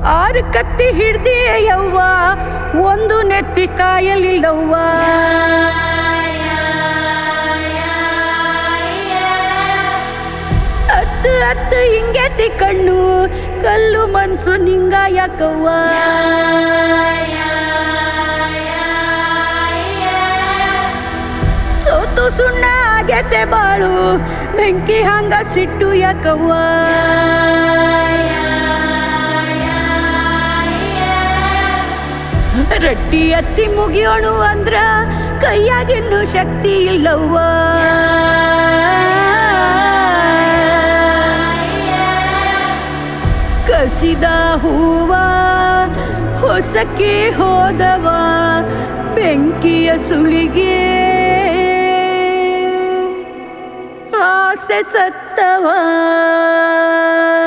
ಆರು ಕತ್ತಿ ಹಿಡ್ದಿ ಯವ್ವ ಒಂದು ನೆತ್ತಿ ಕಾಯಲಿಲ್ಲವ್ವ ಹತ್ತು ಹತ್ತು ಹಿಂಗೆತ್ತಿ ಕಣ್ಣು ಕಲ್ಲು ಮನ್ಸು ನಿಂಗ ಯಾಕವ್ವ ಸೋತು ಸುಣ್ಣ ಆಗೈತೆ ಬಾಳು ಬೆಂಕಿ ಹಂಗ ಸಿಟ್ಟು ಯಾಕವ್ವ ರಟ್ಟಿ ಎತ್ತಿ ಮುಗಿಯೋಣು ಅಂದ್ರ ಕೈಯಾಗಿನ್ನು ಶಕ್ತಿ ಇಲ್ಲವ್ವ ಕಸಿದ ಹೂವ ಹೊಸಕ್ಕೆ ಹೋದವ ಬೆಂಕಿಯ ಸುಳಿಗೆ ಆಸೆ ಸತ್ತವ